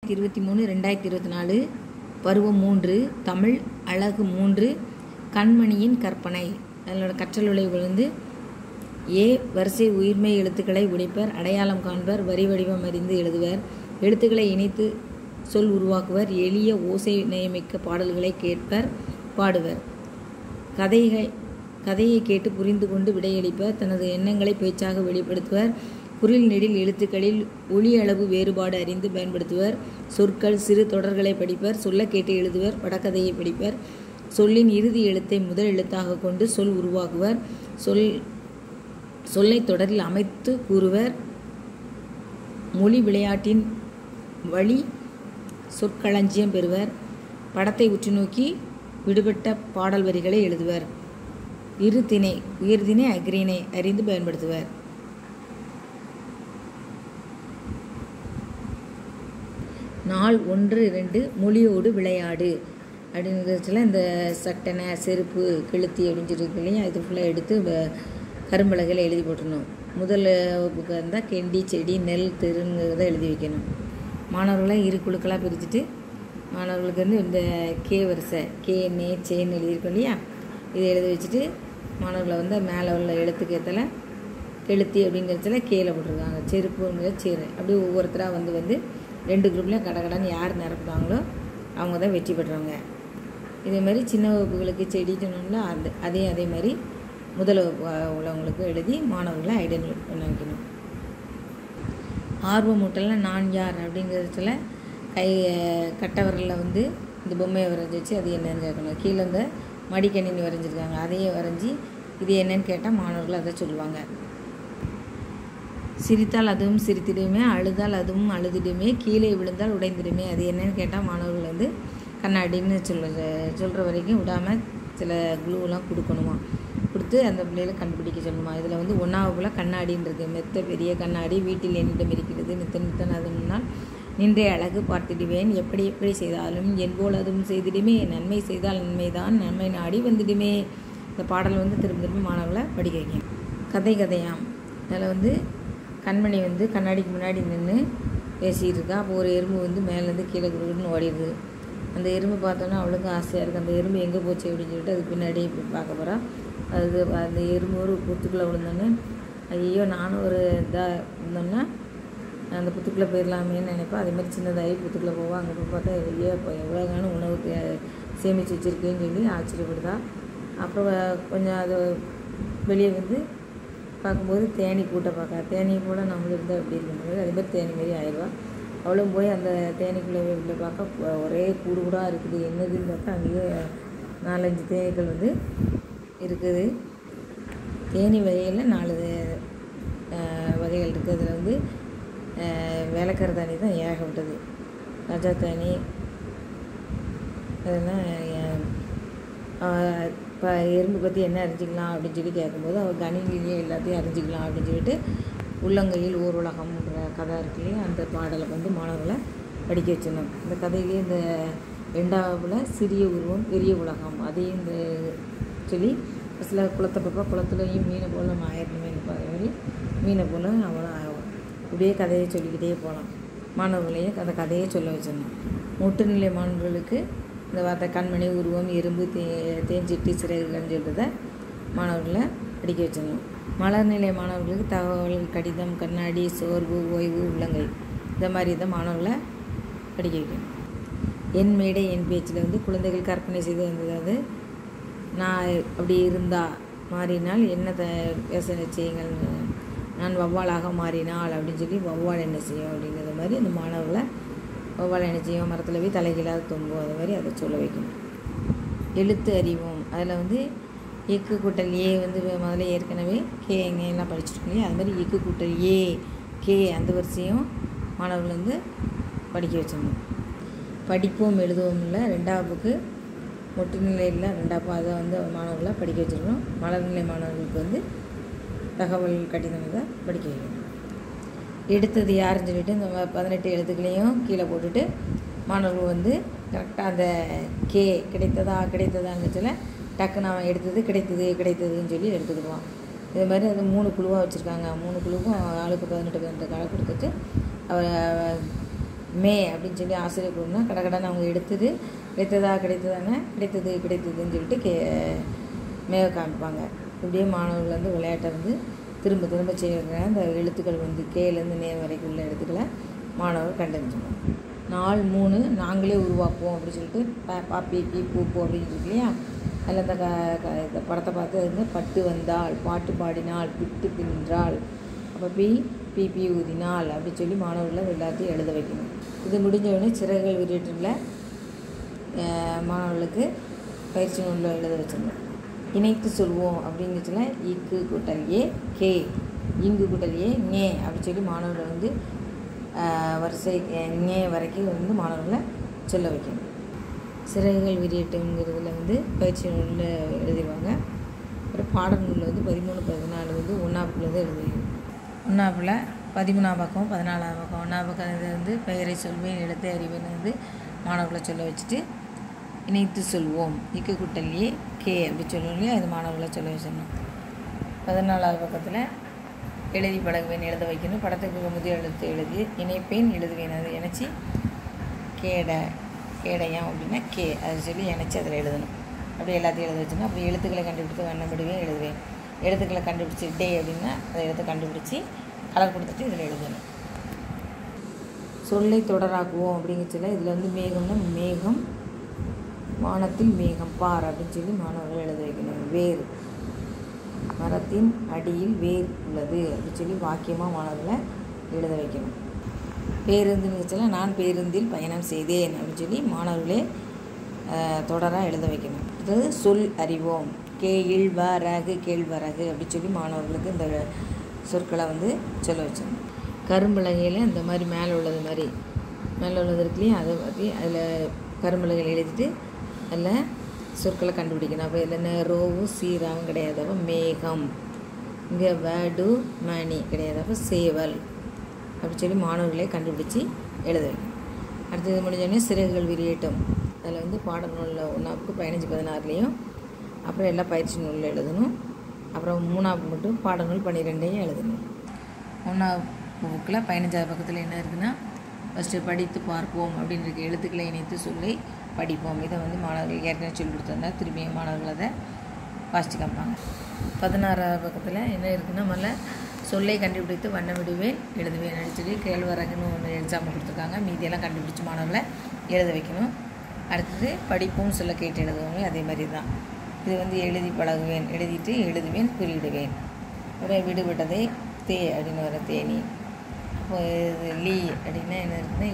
இருபத்தி மூணு ரெண்டாயிரத்தி இருபத்தி நாலு பருவம் மூன்று தமிழ் அழகு மூன்று கண்மணியின் கற்பனை அதனோட கற்றல் விளைவுகள் வந்து ஏ வரிசை உயிர்மை எழுத்துக்களை உடைப்பர் அடையாளம் காண்பர் வரி வடிவம் அறிந்து எழுதுவர் எழுத்துக்களை இணைத்து சொல் உருவாக்குவர் எளிய ஓசை நியமிக்க பாடல்களை கேட்பர் பாடுவர் கதைகள் கதையை கேட்டு புரிந்து கொண்டு விடையளிப்பர் தனது எண்ணங்களை பேச்சாக வெளிப்படுத்துவர் குரில் நெடில் எழுத்துக்களில் ஒளி அளவு வேறுபாடு அறிந்து பயன்படுத்துவர் சொற்கள் சிறு தொடர்களை படிப்பர் சொல்ல கேட்டு எழுதுவர் படக்கதையை படிப்பர் சொல்லின் இறுதி எழுத்தை முதல் எழுத்தாக கொண்டு சொல் உருவாக்குவர் சொல் சொல்லை தொடரில் அமைத்து கூறுவர் மொழி விளையாட்டின் வழி சொற்களஞ்சியம் பெறுவர் படத்தை உற்றுநோக்கி விடுபட்ட பாடல் வரிகளை எழுதுவர் இரு திணை உயர்திணை அக்ரிணை அறிந்து பயன்படுத்துவர் நாள் ஒன்று இரண்டு மொழியோடு விளையாடு அப்படிங்கிறதுல இந்த சட்டனை செருப்பு கெளுத்தி அப்படின்னு சொல்லியிருக்கு இல்லையா இது ஃபுல்லாக எடுத்து வ- கரும்பலகையில் எழுதி போட்டுடணும் முதல் வகுப்புக்கு இருந்தால் கெண்டி செடி நெல் தெருங்கிறத எழுதி வைக்கணும் மாணவர்களை இரு குழுக்களாக பிரிச்சுட்டு மாணவர்களுக்கு வந்து இந்த கே வரிசை கே நே சேன்னு எழுதியிருக்கோம் இல்லையா இதை எழுதி வச்சுட்டு மாணவர்களை வந்து மேலே உள்ள எழுத்துக்கு ஏற்றல கெளுத்தி அப்படிங்கிறதுல கீழே போட்டிருக்காங்க செருப்புங்கிற சேரு அப்படியே ஒவ்வொருத்தராக வந்து வந்து ரெண்டு குரூப்லேயும் கடகடன்னு யார் நிரப்புறாங்களோ அவங்க தான் வெற்றி பெற்றவங்க இதே மாதிரி சின்ன வகுப்புகளுக்கு செடி சொன்னோம்ல அது அதே அதே மாதிரி முதல் வகுப்பு அஹ், உள்ளவங்களுக்கு எழுதி மாணவர்களை ஐடென்டிஃபை பண்ண வைக்கணும் ஆர்வமூட்டலில் நான் யார் அப்படிங்கிறதுல கை கட்டவரில் வந்து இந்த பொம்மையை வரைஞ்சி வச்சு அது என்னன்னு கேட்கணும் கீழே இந்த மடிக்கணினி வரைஞ்சிருக்காங்க அதையே வரைஞ்சி இது என்னன்னு கேட்டால் மாணவர்கள் அதை சொல்லுவாங்க சிரித்தால் அதுவும் சிரித்திடுமே அழுதால் அதுவும் அழுதிடுமே கீழே விழுந்தால் உடைந்திடுமே அது என்னன்னு கேட்டால் மாணவர்கள் வந்து கண்ணாடின்னு சொல்ல சொல்கிற வரைக்கும் விடாமல் சில குளூலாம் கொடுக்கணுமா கொடுத்து அந்த பிள்ளைகளை கண்டுபிடிக்க சொல்லணுமா இதில் வந்து ஒன்றாவதுல கண்ணாடின்றது மெத்த பெரிய கண்ணாடி வீட்டில் என்னிடம் இருக்கிறது நித்த நித்தன் அது முன்னால் நின்றே அழகு பார்த்திடுவேன் எப்படி எப்படி செய்தாலும் என் போல் அதுவும் செய்திடுமே நன்மை செய்தால் நன்மைதான் நன்மை நாடி வந்துடுமே இந்த பாடல் வந்து திரும்ப திரும்ப மாணவர்களை படிக்க வைக்கணும் கதை கதையாம் அதில் வந்து கண்மணி வந்து கண்ணாடிக்கு முன்னாடி நின்று பேசிகிட்டு இருக்கா அப்போ ஒரு எறும்பு வந்து மேலேருந்து கீழே குடுக்குன்னு ஓடிடுது அந்த எறும்பு பார்த்தோன்னா அவளுக்கும் ஆசையாக இருக்குது அந்த எறும்பு எங்கே போச்சு அப்படின்னு சொல்லிட்டு அதுக்கு பின்னாடி போய் பார்க்க போகிறா அது அந்த எறும்பு ஒரு புத்துக்குள்ளே விழுந்தோன்னே ஐயோ நானும் ஒரு இதாக இருந்தோன்னா அந்த புத்துக்குள்ளே போயிடலாமேன்னு நினைப்பேன் அதே மாதிரி சின்னதாகி புத்துக்குள்ளே போவா அங்கே போய் பார்த்தா ஐயோ இப்போ எவ்வளோ காணும் உணவு தே- சேமித்து வச்சுருக்கேன்னு சொல்லி ஆச்சரியப்படுதா அப்புறம் கொஞ்சம் அது வெளியே வந்து பார்க்கும்போது தேனி கூட்ட பார்க்க தேனி கூட நம்மளும் இருந்தால் எப்படி இருக்கும்போது அதே மாதிரி தேனி மாரி ஆயிடுவா அவளும் போய் அந்த தேனீக்குள்ளே உள்ள பார்க்க ஒ- ஒரே கூடு கூட இருக்குது என்னதுன்னு பார்த்தா அங்கேயே நாலஞ்சு தேனீக்கள் வந்து இருக்குது தேனி வகையில் நாலு அஹ், வகைகள் இருக்குது அதில் வந்து அஹ், வேலைக்கார தேனி தான் ஏகப்பட்டது ராஜா தேனி அதெல்லாம் இப்போ எறும்பு பற்றி என்ன அறிஞ்சிக்கலாம் அப்படின்னு சொல்லி கேட்கும்போது அவள் கணினிலேயே எல்லாத்தையும் அறிஞ்சிக்கலாம் அப்படின்னு சொல்லிட்டு உள்ளங்கையில் ஓர் உலகம்ன்ற கதை இருக்கு இல்லையா அந்த பாடலை வந்து மாணவர்களை படிக்க வச்சிடணும் இந்த கதையிலேயே இந்த ரெண்டாவதுல சிறிய உருவம் பெரிய உலகம் அதையும் இந்த சொல்லி சில குளத்தை பார்ப்பா குளத்துலையும் மீனை போல் நம்ம ஆயிரணுமே அதே மாதிரி மீனை போல் அவளும் ஆகும் இப்படியே கதையை சொல்லிக்கிட்டே போகலாம் மாணவர்களையும் அந்த கதையை சொல்ல வச்சிடணும் முட்டுநிலை மாணவர்களுக்கு இந்த வார்த்தை கண்மணி உருவம் எறும்பு தே தேஞ்சிட்டு சிறகுகள்னு சொல்கிறத மாணவர்களை படிக்க வச்சிடணும் மலர்நிலை மாணவர்களுக்கு தகவல் கடிதம் கண்ணாடி சோர்வு ஓய்வு உள்ளங்கை இந்த மாதிரி தான் மாணவர்களை படிக்க வைக்கணும் என் மேடை என் பேச்சில் வந்து குழந்தைகள் கற்பனை செய்து வந்தது அது நான் அப்படி இருந்தா மாறினால் என்ன த யோசனை செய்யுங்கள் நான் வௌவாலாக மாறினால் அப்படின்னு சொல்லி வௌவால் என்ன செய்யும் அப்படிங்கிற மாதிரி அந்த மாணவர்களை வௌவால் என்ன செய்யும் மரத்தில் போய் தலைகீழாக தொங்கும் அது மாதிரி அதை சொல்ல வைக்கணும் எழுத்து அறிவோம் அதில் வந்து எக்கு கூட்டல் ஏ வந்து முதல்ல ஏற்கனவே கே எல்லாம் படிச்சிருக்கோம் இல்லையா அது மாதிரி எக்கு கூட்டல் ஏ கே அந்த வரிசையும் மாணவர்கள் வந்து படிக்க வச்சிடணும் படிப்போம் எழுதுவோம் இல்லை ரெண்டாவது புக்கு மொட்டு நிலையில் ரெண்டாவது அதை வந்து மாணவர்களை படிக்க வச்சிடணும் மலர்நிலை மாணவர்களுக்கு வந்து தகவல் கடிதம் இதை படிக்க வைக்கணும் எடுத்தது யாருன்னு சொல்லிட்டு இந்த ம- பதினெட்டு எழுத்துக்களையும் கீழே போட்டுட்டு மாணவர்கள் வந்து கரெக்டாக அந்த கே கிடைத்ததா கிடைத்ததான்னு சொல்ல டக்குன்னு அவன் எடுத்தது கிடைத்தது கிடைத்ததுன்னு சொல்லி எடுத்துக்கிடுவான் இது மாதிரி அது மூணு குழுவாக வச்சுருக்காங்க மூணு குழுவுக்கும் ஆளுக்கு பதினெட்டு பதினெட்டு காலை கொடுத்துட்டு அவ மே அப்படின்னு சொல்லி ஆசிரியர் கூறினா கடகடன்னு அவங்க எடுத்தது கிடைத்ததா கிடைத்ததானே கிடைத்தது கிடைத்ததுன்னு சொல்லிட்டு கே மேக காமிப்பாங்க இப்படியே மாணவர்கள் வந்து விளையாட்டை வந்து திரும்ப திரும்ப செய்கிறாங்க அந்த எழுத்துக்கள் வந்து கேலேருந்து நே வரைக்கும் உள்ள எழுத்துக்களை மாணவர்கள் கண்டறிஞ்சுக்கணும் நாள் மூணு நாங்களே உருவாக்குவோம் அப்படின்னு சொல்லிட்டு ப பா பி பி பூ பூ அப்படின்னு இருக்கு இல்லையா அதில் இந்த க க இந்த படத்தை பார்த்து அது வந்து பட்டு வந்தாள் பாட்டு பாடினாள் பிட்டு பின்றாள் அப்போ பி பி பி ஊதினாள் அப்படின்னு சொல்லி மாணவர்களை எல்லாத்தையும் எழுத வைக்கணும் இது முடிஞ்ச உடனே சிறகுகள் விரிட்டில் மாணவர்களுக்கு பயிற்சி நூலில் எழுத வச்சிடணும் இணைத்து சொல்வோம் அப்படிங்கிறதுல இக்கு கூட்டல் ஏ கே இங்கு கூட்டல் ஏ ஞே அப்படின்னு சொல்லி மாணவர்களை வந்து ஆஹ், வரிசை ஞே வரைக்கும் வந்து மாணவர்களை சொல்ல வைக்கணும் சிறகுகள் விரியட்டுங்கிறதுல வந்து பயிற்சி நூலில் எழுதிடுவாங்க அப்புறம் பாடநூலில் வந்து பதிமூணு பதினாலு வந்து ஒன்றாப்புல தான் எழுதிடுவோம் ஒன்றாப்புல பதிமூணாம் பக்கம் பதினாலாம் பக்கம் ஒன்றாம் பக்கம் இது வந்து பெயரை சொல்வேன் எழுத்தை அறிவேன் வந்து மாணவர்களை சொல்ல வச்சுட்டு இணைத்து சொல்வோம் இக்கு குட்டல்லையே கே அப்படி சொல்லுவோம் இல்லையா அது மாணவர்களை சொல்ல வச்சிடணும் பதினாலாவது பக்கத்தில் எழுதி பழகுவேன் எழுத வைக்கணும் படத்துக்கு முதல் எழுத்து எழுதி இணைப்பேன் எழுதுவேன் அது இணைச்சி கேட கேடயம் அப்படின்னா கே அதை சொல்லி இணைச்சி அதில் எழுதணும் அப்படி எல்லாத்தையும் எழுத வச்சுன்னா அப்படி எழுத்துக்களை கண்டுபிடித்து வண்ணமிடுவேன் எழுதுவேன் எழுத்துக்களை கண்டுபிடிச்சி டே அப்படின்னா அதை எழுத்து கண்டுபிடிச்சி கலர் கொடுத்துட்டு இதில் எழுதணும் சொல்லை தொடராக்குவோம் அப்படிங்கிறதுல இதில் வந்து மேகம்னா மேகம் வானத்தில் மேகம் பார் அப்படின்னு சொல்லி மாணவர்கள் எழுத வைக்கணும் வேர் மரத்தின் அடியில் வேர் உள்ளது அப்படின்னு சொல்லி வாக்கியமாக மாணவர்களை எழுத வைக்கணும் பேருந்து நிகழ்ச்சியில் நான் பேருந்தில் பயணம் செய்தேன் அப்படின்னு சொல்லி மாணவர்களே தொடராக எழுத வைக்கணும் அதாவது சொல் அறிவோம் கேயில் வரகு கேழ்வரகு அப்படின்னு சொல்லி மாணவர்களுக்கு இந்த சொற்களை வந்து சொல்ல வச்சிடணும் கரும்பலகையில் இந்த மாதிரி மேலே உள்ளது மாதிரி மேலே உள்ளது இருக்கு இல்லையா அதை பற்றி அதில் கரும்பலகையில் எழுதிட்டு அதில் சொற்களை கண்டுபிடிக்கணும் அப்போ இதில் ரோவும் சீராவும் கிடையாது அப்போ மேகம் இங்கே வேடு மணி கிடையாது அப்போ சேவல் அப்படி சொல்லி மாணவர்களே கண்டுபிடிச்சி எழுத வைக்கணும் அடுத்தது முடிஞ்சோடனே சிறகுகள் விரியட்டும் அதில் வந்து பாடநூலில் ஒன்றாவுக்கு பதினஞ்சு பதினாறுலேயும் அப்புறம் எல்லா பயிற்சி நூலில் எழுதணும் அப்புறம் மூணாவது மட்டும் பாடநூல் பன்னிரெண்டையும் எழுதணும் ஒன்றாவது புக்கில் பதினஞ்சாவது பக்கத்தில் என்ன இருக்குன்னா ஃபஸ்ட்டு படித்து பார்ப்போம் அப்படின்னு இருக்க எழுத்துக்களை இணைத்து சொல்லி படிப்போம் இதை வந்து மாணவர்களுக்கு ஏற்கனவே சொல்லி கொடுத்துருந்தா திரும்பியும் மாணவர்கள் அதை வாசித்து காமிப்பாங்க பதினாறாவது பக்கத்தில் என்ன இருக்குன்னா முதல்ல சொல்லை கண்டுபிடித்து வண்ணமிடுவேன் எழுதுவேன் சொல்லி கேழ்வரகுன்னு ஒன்று எக்ஸாம்பிள் கொடுத்துருக்காங்க மீதியெல்லாம் கண்டுபிடிச்சி மாணவர்களை எழுத வைக்கணும் அடுத்தது படிப்பும் சொல்ல கேட்டு எழுதுவாங்க அதே மாதிரி தான் இது வந்து எழுதி பழகுவேன் எழுதிட்டு எழுதுவேன் குறியிடுவேன் ஒரு விடுபட்டதை தே அப்படின்னு வர தேனி இப்போ இது லீ அப்படின்னா என்ன இருக்குன்னா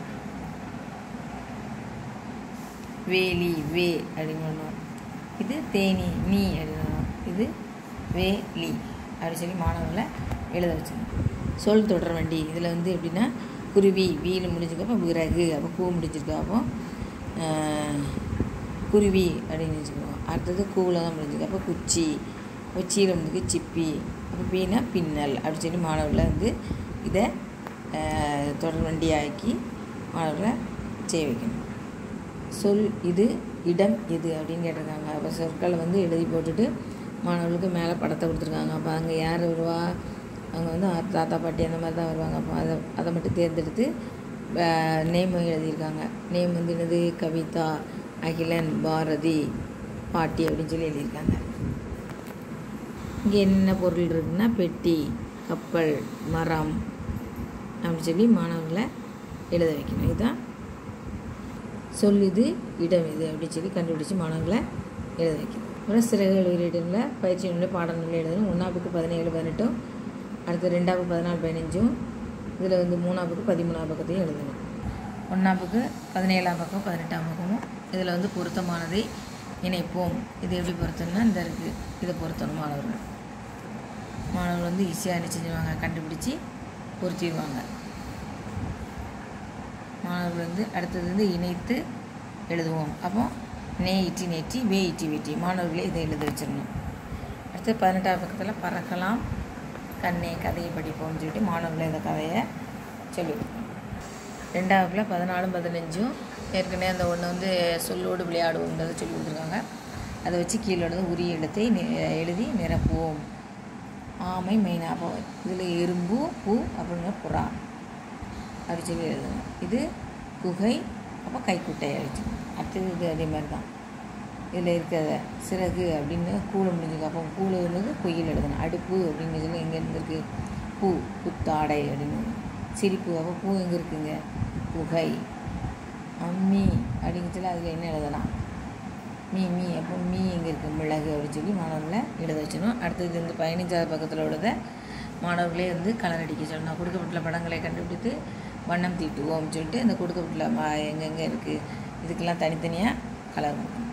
வேலி வே அப்படின்னு ஒன்றும் இது தேனி நீ அப்படின்னு வரும். இது வே லி அப்படி சொல்லி மாணவர்களை எழுத வச்சிருந்தோம் சொல் தொடர் வண்டி இதில் வந்து எப்படின்னா குருவி வீணு முடிஞ்சுக்கப்போ விறகு அப்போ பூ முடிஞ்சிருக்கு அப்போ ஆஹ், குருவி அப்படின்னு வச்சுக்குவோம் அடுத்தது கூவில் தான் முடிஞ்சிருக்கு அப்போ குச்சி குச்சியில் முடிஞ்சுக்கு சிப்பி அப்போ பீனா பின்னல் அப்படி சொல்லி மாணவர்களை வந்து இதை ஆஹ், தொடர் வண்டியாக்கி மாணவர்களை செய்ய வைக்கணும் சொல் இது இடம் இது அப்படின்னு கேட்டிருக்காங்க அப்போ சொற்களை வந்து எழுதி போட்டுட்டு மாணவர்களுக்கு மேலே படத்தை கொடுத்துருக்காங்க அப்போ அங்கே யார் வருவா அங்கே வந்து ஆ- தாத்தா பாட்டி அந்த மாதிரி தான் வருவாங்க அப்போ அதை அதை மட்டும் தேர்ந்தெடுத்து நேம் எழுதியிருக்காங்க நேம் வந்து என்னது கவிதா அகிலன் பாரதி பாட்டி அப்படின்னு சொல்லி எழுதியிருக்காங்க இங்கே என்ன பொருள் இருக்குன்னா பெட்டி கப்பல் மரம் அப்படின்னு சொல்லி மாணவர்களை எழுத வைக்கணும் இதுதான் சொல் இது இடம் இது அப்படின்னு சொல்லி கண்டுபிடிச்சி மாணவர்களை எழுத வைக்கணும் அப்புறம் சிறகுகள் உயிரிடமில் பயிற்சி நூலில் பாடநூலில் எழுதணும் ஒன்றாப்புக்கு பதினேழு பதினெட்டும் அடுத்து ரெண்டாவுக்கு பதினாலு பதினஞ்சும் இதில் வந்து மூணாவுக்கு பதிமூணாம் பக்கத்தையும் எழுதணும் ஒன்றாப்புக்கு பதினேழாம் பக்கம் பதினெட்டாம் பக்கமும் இதில் வந்து பொருத்தமானதை இணைப்போம் இது எப்படி பொருத்தணும்னா இந்த இருக்குது இதை பொருத்தணும் மாணவர்கள் மாணவர்கள் வந்து ஈஸியாக என்ன செஞ்சுருவாங்க கண்டுபிடிச்சி பொருத்திடுவாங்க மாணவர்கள் வந்து அடுத்தது வந்து இணைத்து எழுதுவோம் அப்போ நே இட்டி நெட்டி வே இட்டி வெட்டி மாணவர்களே இதை எழுத வச்சிடணும் அடுத்து பதினெட்டாவது பக்கத்தில் பறக்கலாம் கண்ணே கதையை படிப்போம்னு சொல்லிட்டு மாணவர்களை இந்த கதையை சொல்லி கொடுக்கணும் ரெண்டாவதுல பதினாலும் பதினஞ்சும் ஏற்கனவே அந்த ஒன்று வந்து சொல்லோடு விளையாடுவோங்கிறத சொல்லி கொடுத்துருக்காங்க அதை வச்சு கீழே எழுத உரிய எழுத்தை நி- எழுதி நிரப்புவோம் ஆமை மெயின் அப்போ இதில் எறும்பு பூ அப்படிங்கிற புறா அப்படி சொல்லி எழுதணும் இது குகை அப்போ கைக்குட்டை அழிச்சிக்கணும் அடுத்தது இது அதே மாதிரி தான் இதில் இருக்கிறத சிறகு அப்படின்னு கூழ முடிஞ்சுக்கு அப்போ கூழ வந்து குயில் எழுதணும் அடுப்பு அப்படின்னு சொல்லி எங்கே இருந்திருக்கு பூ புத்தாடை அப்படின்னு சிரிப்பு அப்போ பூ எங்கே இருக்குங்க குகை அம்மி அப்படின்னு சொல்லி அதில் என்ன எழுதலாம் மீ மீ அப்போ மீ எங்கே இருக்குது மிளகு அப்படின்னு சொல்லி மாணவர்களை எழுத வச்சணும் அடுத்தது வந்து பதினஞ்சாவது பக்கத்தில் உள்ளதை மாணவர்களே வந்து கலர் அடிக்க சொல்லணும் கொடுக்கப்பட்டுள்ள படங்களை கண்டுபிடித்து வண்ணம் தீட்டுவோம்னு சொல்லிட்டு இந்த கொடுக்கப்பட்டுள்ள ம எங்கெங்கே இருக்குது இதுக்கெல்லாம் தனித்தனியாக கலர் கொடுக்கணும்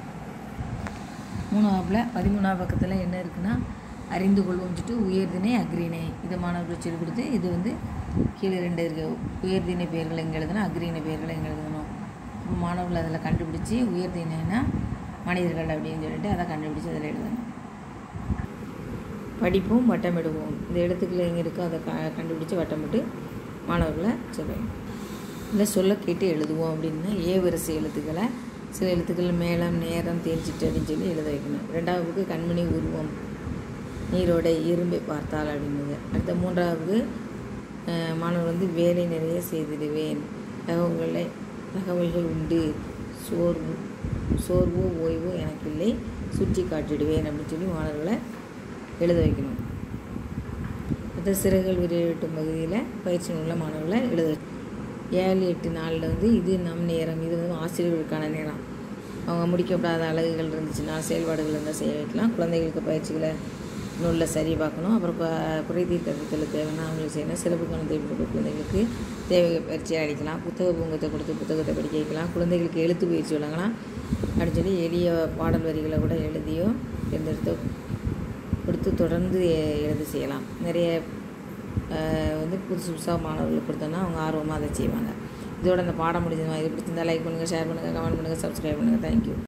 மூணாவதுல பதிமூணாவது பக்கத்தில் என்ன இருக்குன்னா அறிந்து கொள்வோம் சொல்லிட்டு உயர்திணை அக்ரிணை இதை மாணவர்களுக்கு சொல்லிக் கொடுத்து இது வந்து கீழே ரெண்டு இருக்கு உயர்திணை பெயர்கள் எங்கே எழுதணும் அக்ரிணை பெயர்கள் எங்கே எழுதணும் அப்போ மாணவர்கள் அதில் கண்டுபிடிச்சி உயர்திணைனா மனிதர்கள் அப்படின்னு சொல்லிட்டு அதை கண்டுபிடிச்சி அதில் எழுதணும் படிப்போம் வட்டமிடுவோம் இந்த எழுத்துக்கள் எங்கே இருக்கோ அதை க கண்டுபிடிச்சி வட்டமிட்டு மாணவர்களை சொல்லணும் இல்லை சொல்ல கேட்டு எழுதுவோம் அப்படின்னா ஏ வரிசை எழுத்துக்களை சில எழுத்துக்கள் மேளம் நேரம் தேர்ச்சிட்டு அப்படின்னு சொல்லி எழுத வைக்கணும் ரெண்டாவதுக்கு கண்மணி உருவம் நீரோடை இரும்பை பார்த்தால் அப்படின்னுது அடுத்த மூன்றாவது அஹ், மாணவர் வந்து வேலை நிறைய செய்திடுவேன் தகவல்களை தகவல்கள் உண்டு சோர்வு சோர்வோ ஓய்வோ எனக்கு இல்லை சுற்றி காட்டிடுவேன் அப்படின்னு சொல்லி மாணவர்களை எழுத வைக்கணும் அடுத்த சிறகுகள் விரைவிட்டும் பகுதியில் பயிற்சி உள்ள மாணவர்களை எழுத வைக்கணும். ஏழு எட்டு நாளில் வந்து இது நம் நேரம் இது வந்து ஆசிரியர்களுக்கான நேரம் அவங்க முடிக்கப்படாத அழகுகள் இருந்துச்சுன்னா செயல்பாடுகள் இருந்தால் செய்ய வைக்கலாம் குழந்தைகளுக்கு பயிற்சிகளை நூலில் சரி பார்க்கணும் அப்புறம் கு- குறை தீர்க்கத்தில் தேவைன்னா அவங்களுக்கு செய்யணும் சிறப்பு கவனம் தேவைப்பட்ட குழந்தைகளுக்கு தேவை பயிற்சியை அளிக்கலாம் புத்தக பூங்கத்தை கொடுத்து புத்தகத்தை படிக்க வைக்கலாம் குழந்தைகளுக்கு எழுத்து பயிற்சி வழங்கலாம் அப்படின்னு சொல்லி எளிய பாடல் வரிகளை கூட எழுதியோ தேர்ந்தெடுத்து கொடுத்து தொடர்ந்து எ- எழுத செய்யலாம் நிறைய அஹ், வந்து புதுசு புதுசாக மாணவர்களுக்கு கொடுத்தோன்னா அவங்க ஆர்வமாக அதை செய்வாங்க இதோட அந்த பாடம் முடிஞ்சதுமா இது பிடிச்சிருந்தா லைக் பண்ணுங்கள் ஷேர் பண்ணுங்கள் கமெண்ட் பண்ணுங்கள் சப்ஸ்கிரைப் பண்ணுங்கள் தேங்க்யூ